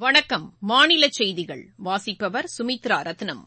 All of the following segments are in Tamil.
வணக்கம் மாநில செய்திகள் வாசிப்பவர் சுமித்ரா ரத்னம்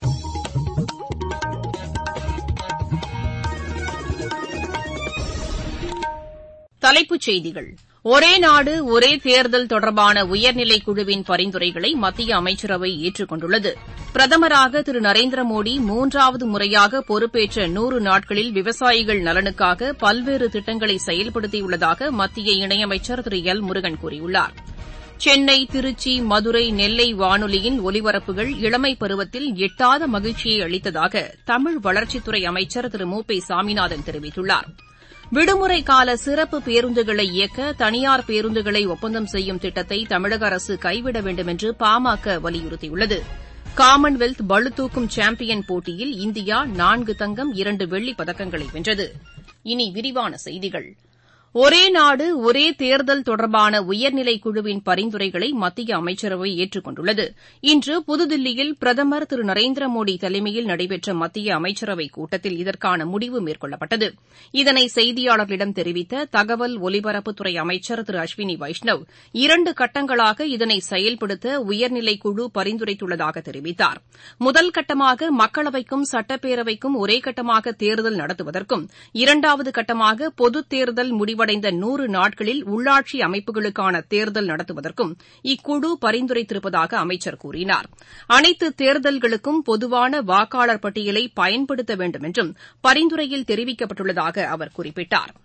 தலைப்புச் செய்திகள் ஒரே நாடு ஒரே தேர்தல் தொடர்பான உயர்நிலைக் குழுவின் பரிந்துரைகளை மத்திய அமைச்சரவை ஏற்றுக் கொண்டுள்ளது பிரதமராக திரு நரேந்திர மோடி மூன்றாவது முறையாக பொறுப்பேற்ற நூறு நாட்களில் விவசாயிகள் நலனுக்காக பல்வேறு திட்டங்களை செயல்படுத்தியுள்ளதாக மத்திய இணையமைச்சர் திரு எல் முருகன் கூறியுள்ளார் சென்னை திருச்சி மதுரை நெல்லை வானொலியின் ஒலிபரப்புகள் இளமை பருவத்தில் எட்டாத மகிழ்ச்சியை அளித்ததாக தமிழ் வளர்ச்சித்துறை அமைச்சர் திரு மு பி சாமிநாதன் தெரிவித்துள்ளார் விடுமுறை கால சிறப்பு பேருந்துகளை இயக்க தனியார் பேருந்துகளை ஒப்பந்தம் செய்யும் திட்டத்தை தமிழக அரசு கைவிட வேண்டும் என்று பாமக வலியுறுத்தியுள்ளது காமன்வெல்த் பளுதூக்கும் சாம்பியன் போட்டியில் இந்தியா நான்கு தங்கம் இரண்டு வெள்ளிப் பதக்கங்களை வென்றது இனி விரிவான செய்திகள் ஒரே நாடு ஒரே தேர்தல் தொடர்பான உயர்நிலைக் குழுவின் பரிந்துரைகளை மத்திய அமைச்சரவை ஏற்றுக் கொண்டுள்ளது இன்று புதுதில்லியில் பிரதமர் திரு நரேந்திர மோடி தலைமையில் நடைபெற்ற மத்திய அமைச்சரவைக் கூட்டத்தில் இதற்கான முடிவு மேற்கொள்ளப்பட்டது இதனை செய்தியாளர்களிடம் தெரிவித்த தகவல் ஒலிபரப்புத்துறை அமைச்சர் திரு அஸ்வினி வைஷ்ணவ் இரண்டு கட்டங்களாக இதனை செயல்படுத்த உயர்நிலைக் குழு பரிந்துரைத்துள்ளதாக தெரிவித்தார் முதல் கட்டமாக மக்களவைக்கும் சட்டப்பேரவைக்கும் ஒரே கட்டமாக தேர்தல் நடத்துவதற்கும் இரண்டாவது கட்டமாக பொதுத் தேர்தல் முடிவு முடிவடைந்த நூறு நாட்களில் உள்ளாட்சி அமைப்புகளுக்கான தேர்தல் நடத்துவதற்கும் இக்குழு பரிந்துரைத்திருப்பதாக அமைச்சர் கூறினார் அனைத்து தேர்தல்களுக்கும் பொதுவான வாக்காளர் பட்டியலை பயன்படுத்த வேண்டும் என்றும் பரிந்துரையில் தெரிவிக்கப்பட்டுள்ளதாக அவர் குறிப்பிட்டார்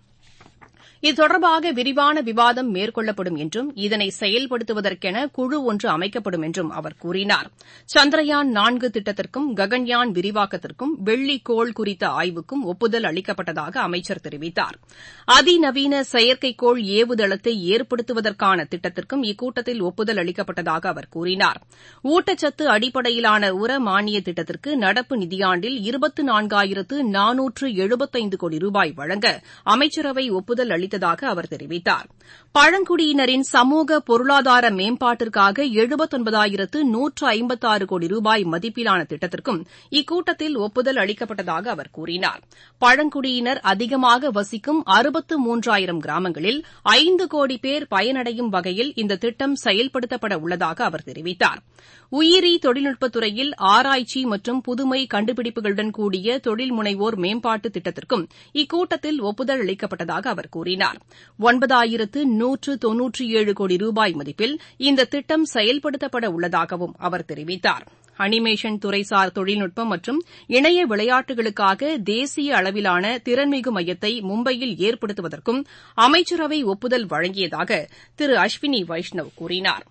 இதுதொடர்பாக விரிவான விவாதம் மேற்கொள்ளப்படும் என்றும் இதனை செயல்படுத்துவதற்கென குழு ஒன்று அமைக்கப்படும் என்றும் அவர் கூறினார் சந்திரயான் நான்கு திட்டத்திற்கும் ககன்யான் விரிவாக்கத்திற்கும் வெள்ளிக்கோள் குறித்த ஆய்வுக்கும் ஒப்புதல் அளிக்கப்பட்டதாக அமைச்சர் தெரிவித்தார் அதிநவீன செயற்கைக்கோள் ஏவுதளத்தை ஏற்படுத்துவதற்கான திட்டத்திற்கும் இக்கூட்டத்தில் ஒப்புதல் அளிக்கப்பட்டதாக அவர் கூறினார் ஊட்டச்சத்து அடிப்படையிலான உர மானிய திட்டத்திற்கு நடப்பு நிதியாண்டில் இருபத்து நான்காயிரத்து நானூற்று எழுபத்தைந்து கோடி ரூபாய் வழங்க அமைச்சரவை ஒப்புதல் அளித்ததாக அவர் தெரிவித்தார் பழங்குடியினரின் சமூக பொருளாதார மேம்பாட்டிற்காக எழுபத்தொன்பதாயிரத்து நூற்று ஐம்பத்தாறு கோடி ரூபாய் மதிப்பிலான திட்டத்திற்கும் இக்கூட்டத்தில் ஒப்புதல் அளிக்கப்பட்டதாக அவர் கூறினார் பழங்குடியினர் அதிகமாக வசிக்கும் அறுபத்து மூன்றாயிரம் கிராமங்களில் ஐந்து கோடி பேர் பயனடையும் வகையில் இந்த திட்டம் செயல்படுத்தப்பட உள்ளதாக அவர் தெரிவித்தார் உயிரி தொழில்நுட்பத்துறையில் ஆராய்ச்சி மற்றும் புதுமை கண்டுபிடிப்புகளுடன் கூடிய தொழில் முனைவோர் மேம்பாட்டு திட்டத்திற்கும் இக்கூட்டத்தில் ஒப்புதல் அளிக்கப்பட்டதாக அவர் கூறினார் ஒன்பதாயிரத்து நூற்று தொன்னூற்றி ஏழு கோடி ரூபாய் மதிப்பில் இந்த திட்டம் செயல்படுத்தப்பட உள்ளதாகவும் அவர் தெரிவித்தார் அனிமேஷன் துறைசார் தொழில்நுட்பம் மற்றும் இணைய விளையாட்டுகளுக்காக தேசிய அளவிலான திறன்மிகு மையத்தை மும்பையில் ஏற்படுத்துவதற்கும் அமைச்சரவை ஒப்புதல் வழங்கியதாக திரு அஸ்வினி வைஷ்ணவ் கூறினார்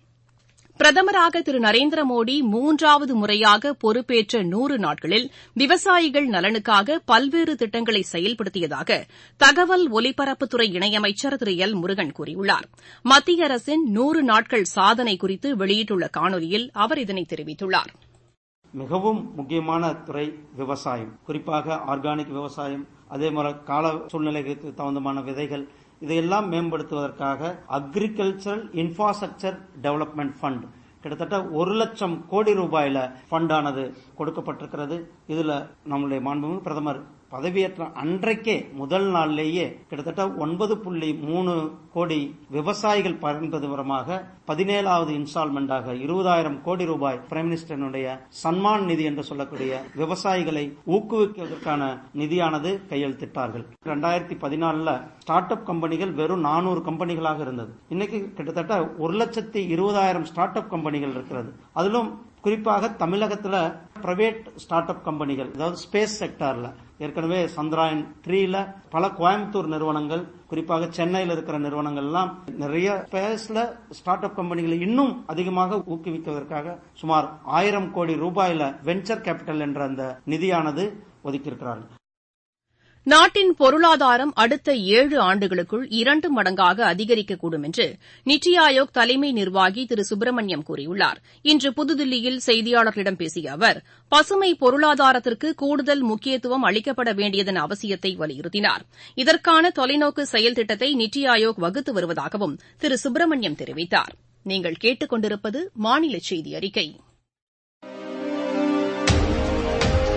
பிரதமராக திரு நரேந்திர மோடி மூன்றாவது முறையாக பொறுப்பேற்ற நூறு நாட்களில் விவசாயிகள் நலனுக்காக பல்வேறு திட்டங்களை செயல்படுத்தியதாக தகவல் ஒலிபரப்புத்துறை இணையமைச்சர் திரு எல் முருகன் கூறியுள்ளார் மத்திய அரசின் நூறு நாட்கள் சாதனை குறித்து வெளியிட்டுள்ள காணொலியில் அவர் இதனை தெரிவித்துள்ளார் மிகவும் முக்கியமான துறை விவசாயம் குறிப்பாக ஆர்கானிக் விவசாயம் அதே போல கால சூழ்நிலைகளுக்கு தகுந்தமான விதைகள் இதையெல்லாம் மேம்படுத்துவதற்காக அக்ரிகல்ச்சரல் இன்ஃப்ராஸ்ட்ரக்சர் டெவலப்மெண்ட் ஃபண்ட் கிட்டத்தட்ட ஒரு லட்சம் கோடி ரூபாயில ஃபண்டானது கொடுக்கப்பட்டிருக்கிறது இதுல நம்முடைய மாண்புமிகு பிரதமர் பதவியேற்ற அன்றைக்கே முதல் நாளிலேயே கிட்டத்தட்ட ஒன்பது புள்ளி மூணு கோடி விவசாயிகள் பயன்பெறுவரமாக பதினேழாவது இன்ஸ்டால்மெண்டாக இருபதாயிரம் கோடி ரூபாய் பிரைம் மினிஸ்டருடைய சன்மான் நிதி என்று சொல்லக்கூடிய விவசாயிகளை ஊக்குவிப்பதற்கான நிதியானது கையெழுத்திட்டார்கள் ரெண்டாயிரத்தி பதினாலுல ஸ்டார்ட் அப் கம்பெனிகள் வெறும் நானூறு கம்பெனிகளாக இருந்தது இன்னைக்கு கிட்டத்தட்ட ஒரு லட்சத்தி இருபதாயிரம் ஸ்டார்ட் அப் கம்பெனிகள் இருக்கிறது அதிலும் குறிப்பாக தமிழகத்துல பிரைவேட் ஸ்டார்ட் அப் கம்பெனிகள் அதாவது ஸ்பேஸ் செக்டார்ல ஏற்கனவே சந்திராயன் த்ரீல பல கோயம்புத்தூர் நிறுவனங்கள் குறிப்பாக சென்னையில் இருக்கிற நிறுவனங்கள் எல்லாம் நிறைய ஸ்பேஸ்ல ஸ்டார்ட் அப் கம்பெனிகளை இன்னும் அதிகமாக ஊக்குவிப்பதற்காக சுமார் ஆயிரம் கோடி ரூபாயில வெஞ்சர் கேபிட்டல் என்ற அந்த நிதியானது ஒதுக்கியிருக்கிறார்கள் நாட்டின் பொருளாதாரம் அடுத்த ஏழு ஆண்டுகளுக்குள் இரண்டு மடங்காக அதிகரிக்கக்கூடும் என்று நித்தி ஆயோக் தலைமை நிர்வாகி திரு சுப்பிரமணியம் கூறியுள்ளார் இன்று புதுதில்லியில் செய்தியாளர்களிடம் பேசிய அவர் பசுமை பொருளாதாரத்திற்கு கூடுதல் முக்கியத்துவம் அளிக்கப்பட வேண்டியதன் அவசியத்தை வலியுறுத்தினார் இதற்கான தொலைநோக்கு செயல் திட்டத்தை நித்தி ஆயோக் வகுத்து வருவதாகவும் திரு சுப்பிரமணியம் தெரிவித்தார் நீங்கள் கேட்டுக் கொண்டிருப்பது மாநில செய்தி அறிக்கை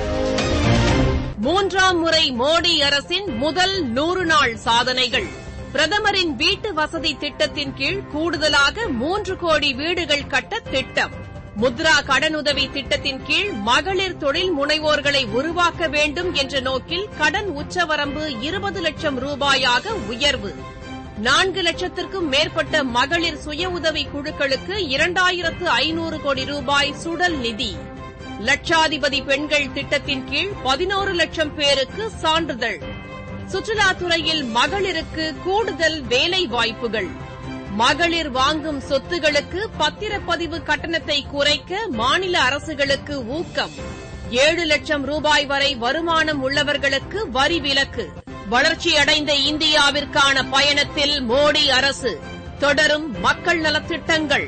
மூன்றாம் முறை மோடி அரசின் முதல் நூறு நாள் சாதனைகள் பிரதமரின் வீட்டு வசதி திட்டத்தின் கீழ் கூடுதலாக மூன்று கோடி வீடுகள் கட்ட திட்டம் முத்ரா கடனுதவி திட்டத்தின் கீழ் மகளிர் தொழில் முனைவோர்களை உருவாக்க வேண்டும் என்ற நோக்கில் கடன் உச்சவரம்பு இருபது லட்சம் ரூபாயாக உயர்வு நான்கு லட்சத்திற்கும் மேற்பட்ட மகளிர் சுய உதவி குழுக்களுக்கு இரண்டாயிரத்து ஐநூறு கோடி ரூபாய் சுடல் நிதி லட்சாதிபதி பெண்கள் திட்டத்தின் கீழ் பதினோரு லட்சம் பேருக்கு சான்றிதழ் சுற்றுலாத்துறையில் மகளிருக்கு கூடுதல் வேலை வாய்ப்புகள் மகளிர் வாங்கும் சொத்துகளுக்கு பத்திரப்பதிவு கட்டணத்தை குறைக்க மாநில அரசுகளுக்கு ஊக்கம் ஏழு லட்சம் ரூபாய் வரை வருமானம் உள்ளவர்களுக்கு வரி விலக்கு வளர்ச்சியடைந்த இந்தியாவிற்கான பயணத்தில் மோடி அரசு தொடரும் மக்கள் நலத்திட்டங்கள்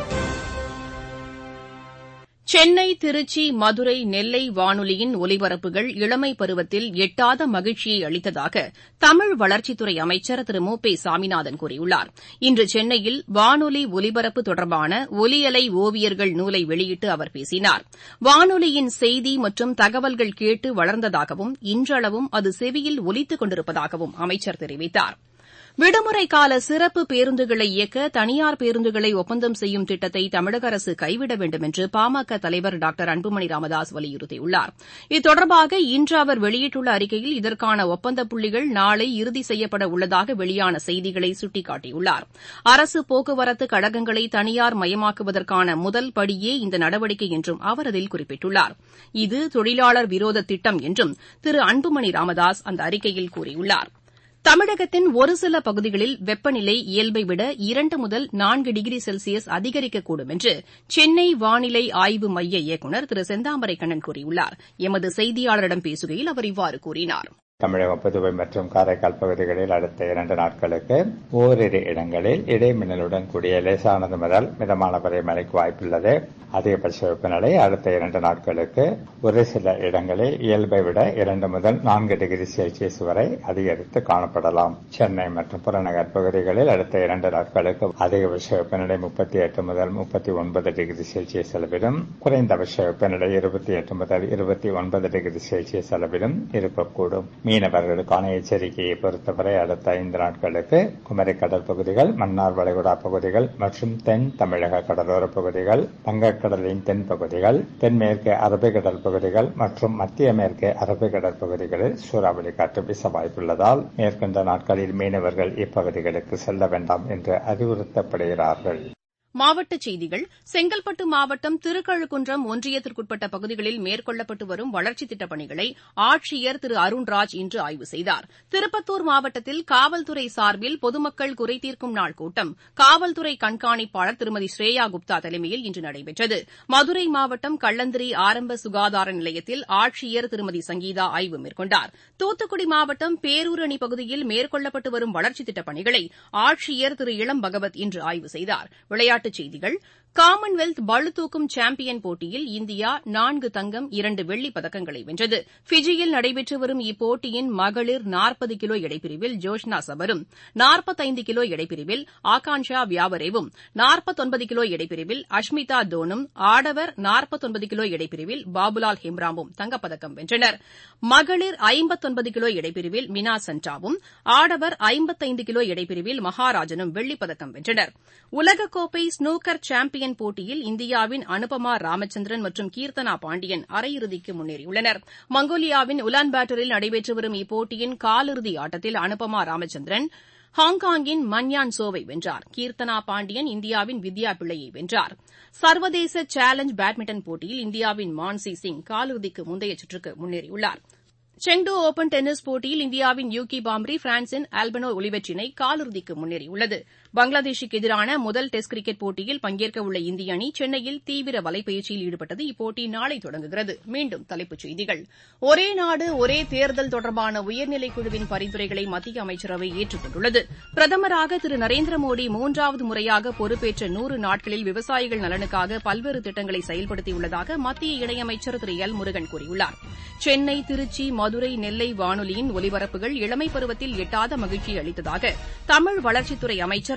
சென்னை திருச்சி மதுரை நெல்லை வானொலியின் ஒலிபரப்புகள் இளமை பருவத்தில் எட்டாத மகிழ்ச்சியை அளித்ததாக தமிழ் வளர்ச்சித்துறை அமைச்சர் திரு மு பே சாமிநாதன் கூறியுள்ளார் இன்று சென்னையில் வானொலி ஒலிபரப்பு தொடர்பான ஒலியலை ஓவியர்கள் நூலை வெளியிட்டு அவர் பேசினார் வானொலியின் செய்தி மற்றும் தகவல்கள் கேட்டு வளர்ந்ததாகவும் இன்றளவும் அது செவியில் ஒலித்துக் கொண்டிருப்பதாகவும் அமைச்சர் தெரிவித்தார் விடுமுறை கால சிறப்பு பேருந்துகளை இயக்க தனியார் பேருந்துகளை ஒப்பந்தம் செய்யும் திட்டத்தை தமிழக அரசு கைவிட வேண்டும் என்று பாமக தலைவர் டாக்டர் அன்புமணி ராமதாஸ் வலியுறுத்தியுள்ளார் இதுதொடர்பாக இன்று அவர் வெளியிட்டுள்ள அறிக்கையில் இதற்கான ஒப்பந்த புள்ளிகள் நாளை இறுதி செய்யப்பட உள்ளதாக வெளியான செய்திகளை சுட்டிக்காட்டியுள்ளார் அரசு போக்குவரத்து கழகங்களை தனியார் மயமாக்குவதற்கான முதல் படியே இந்த நடவடிக்கை என்றும் அவர் அதில் குறிப்பிட்டுள்ளார் இது தொழிலாளர் விரோத திட்டம் என்றும் திரு அன்புமணி ராமதாஸ் அந்த அறிக்கையில் கூறியுள்ளார் தமிழகத்தின் ஒரு சில பகுதிகளில் வெப்பநிலை இயல்பை விட இரண்டு முதல் நான்கு டிகிரி செல்சியஸ் அதிகரிக்கக்கூடும் என்று சென்னை வானிலை ஆய்வு மைய இயக்குநர் திரு செந்தாமரை கண்ணன் கூறியுள்ளார் எமது செய்தியாளரிடம் பேசுகையில் அவர் இவ்வாறு கூறினார் தமிழகம் புதுவை மற்றும் காரைக்கால் பகுதிகளில் அடுத்த இரண்டு நாட்களுக்கு ஓரிரு இடங்களில் இடைமின்னலுடன் கூடிய லேசானது முதல் மிதமான வரை மழைக்கு வாய்ப்புள்ளது அதிகபட்ச வெப்பநிலை அடுத்த இரண்டு நாட்களுக்கு ஒரு சில இடங்களில் இயல்பை விட இரண்டு முதல் நான்கு டிகிரி செல்சியஸ் வரை அதிகரித்து காணப்படலாம் சென்னை மற்றும் புறநகர் பகுதிகளில் அடுத்த இரண்டு நாட்களுக்கு அதிகபட்ச வெப்பநிலை முப்பத்தி எட்டு முதல் முப்பத்தி ஒன்பது டிகிரி செல்சியஸ் அளவிலும் குறைந்தபட்ச வெப்பநிலை இருபத்தி எட்டு முதல் இருபத்தி ஒன்பது டிகிரி செல்சியஸ் அளவிலும் இருக்கக்கூடும் மீனவர்களுக்கான எச்சரிக்கையை பொறுத்தவரை அடுத்த ஐந்து நாட்களுக்கு குமரி கடல் பகுதிகள் மன்னார் வளைகுடா பகுதிகள் மற்றும் தென் தமிழக கடலோர பகுதிகள் வங்கக்கடலின் தென் பகுதிகள் தென்மேற்கு அரபிக்கடல் பகுதிகள் மற்றும் மத்திய மேற்கு அரபிக்கடல் பகுதிகளில் சூறாவளி காற்று வீச வாய்ப்புள்ளதால் மேற்கொண்ட நாட்களில் மீனவர்கள் இப்பகுதிகளுக்கு செல்ல வேண்டாம் என்று அறிவுறுத்தப்படுகிறார்கள் மாவட்டச் செய்திகள் செங்கல்பட்டு மாவட்டம் திருக்கழுக்குன்றம் ஒன்றியத்திற்குட்பட்ட பகுதிகளில் மேற்கொள்ளப்பட்டு வரும் வளர்ச்சித் திட்டப் பணிகளை ஆட்சியர் திரு அருண்ராஜ் இன்று ஆய்வு செய்தார் திருப்பத்தூர் மாவட்டத்தில் காவல்துறை சார்பில் பொதுமக்கள் குறைதீர்க்கும் நாள் கூட்டம் காவல்துறை கண்காணிப்பாளர் திருமதி ஸ்ரேயா குப்தா தலைமையில் இன்று நடைபெற்றது மதுரை மாவட்டம் கள்ளந்திரி ஆரம்ப சுகாதார நிலையத்தில் ஆட்சியர் திருமதி சங்கீதா ஆய்வு மேற்கொண்டார் தூத்துக்குடி மாவட்டம் பேரூரணி பகுதியில் மேற்கொள்ளப்பட்டு வரும் வளர்ச்சித் திட்டப் பணிகளை ஆட்சியர் திரு இளம் பகவத் இன்று ஆய்வு செய்தார் விளையாட்டுச் செய்திகள் காமன்வெல்த் பளுதூக்கும் சாம்பியன் போட்டியில் இந்தியா நான்கு தங்கம் இரண்டு வெள்ளிப் பதக்கங்களை வென்றது ஃபிஜியில் நடைபெற்று வரும் இப்போட்டியின் மகளிர் நாற்பது கிலோ எடைப்பிரிவில் ஜோஷ்னா சபரும் நாற்பத்தைந்து கிலோ எடைப்பிரிவில் ஆகான்ஷா வியாவரேவும் நாற்பத்தொன்பது கிலோ எடைப்பிரிவில் அஷ்மிதா தோனும் ஆடவர் நாற்பத்தொன்பது கிலோ எடைப்பிரிவில் பாபுலால் ஹெம்ராமும் தங்கப்பதக்கம் வென்றனர் மகளிர் ஐம்பத்தொன்பது கிலோ எடைப்பிரிவில் மினா சன்டாவும் ஆடவர் ஐம்பத்தைந்து கிலோ எடைப்பிரிவில் மகாராஜனும் வெள்ளிப்பதக்கம் வென்றனர் உலகக்கோப்பை ஸ்னூக்கர் சாம்பியன் போட்டியில் இந்தியாவின் அனுபமா ராமச்சந்திரன் மற்றும் கீர்த்தனா பாண்டியன் அரையிறுதிக்கு முன்னேறியுள்ளனர் மங்கோலியாவின் உலான்பேட்டரில் நடைபெற்று வரும் இப்போட்டியின் காலிறுதி ஆட்டத்தில் அனுபமா ராமச்சந்திரன் ஹாங்காங்கின் மன்யான் சோவை வென்றார் கீர்த்தனா பாண்டியன் இந்தியாவின் வித்யா பிள்ளையை வென்றார் சர்வதேச சேலஞ்ச் பேட்மிண்டன் போட்டியில் இந்தியாவின் மான்சி சிங் காலிறுதிக்கு முந்தைய சுற்றுக்கு முன்னேறியுள்ளார் செங்டு ஒபன் டென்னிஸ் போட்டியில் இந்தியாவின் யூகி பாம்ரி பிரான்சின் ஆல்பனோ ஒலிவெட் இணை காலிறுதிக்கு முன்னேறியுள்ளது பங்களாதேஷுக்கு எதிரான முதல் டெஸ்ட் கிரிக்கெட் போட்டியில் பங்கேற்கவுள்ள இந்திய அணி சென்னையில் தீவிர வலைப்பயிற்சியில் ஈடுபட்டது இப்போட்டி நாளை தொடங்குகிறது மீண்டும் தலைப்புச் செய்திகள் ஒரே நாடு ஒரே தேர்தல் தொடர்பான உயர்நிலைக் குழுவின் பரிந்துரைகளை மத்திய அமைச்சரவை ஏற்றுக் கொண்டுள்ளது பிரதமராக திரு நரேந்திர மோடி மூன்றாவது முறையாக பொறுப்பேற்ற நூறு நாட்களில் விவசாயிகள் நலனுக்காக பல்வேறு திட்டங்களை செயல்படுத்தியுள்ளதாக மத்திய இணையமைச்சர் திரு எல் முருகன் கூறியுள்ளார் சென்னை திருச்சி மதுரை நெல்லை வானொலியின் ஒலிபரப்புகள் இளமை பருவத்தில் எட்டாத மகிழ்ச்சியை அளித்ததாக தமிழ் வளர்ச்சித்துறை அமைச்சர்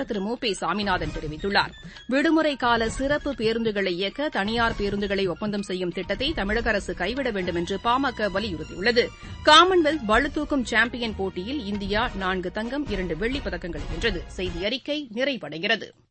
ஆட்சியர் திரு மு பி சாமிநாதன் தெரிவித்துள்ளார் விடுமுறை கால சிறப்பு பேருந்துகளை இயக்க தனியார் பேருந்துகளை ஒப்பந்தம் செய்யும் திட்டத்தை தமிழக அரசு கைவிட வேண்டும் என்று பாமக வலியுறுத்தியுள்ளது காமன்வெல்த் பளுதூக்கும் சாம்பியன் போட்டியில் இந்தியா நான்கு தங்கம் இரண்டு வெள்ளிப் பதக்கங்களை வென்றது செய்தி அறிக்கை நிறைவடைகிறது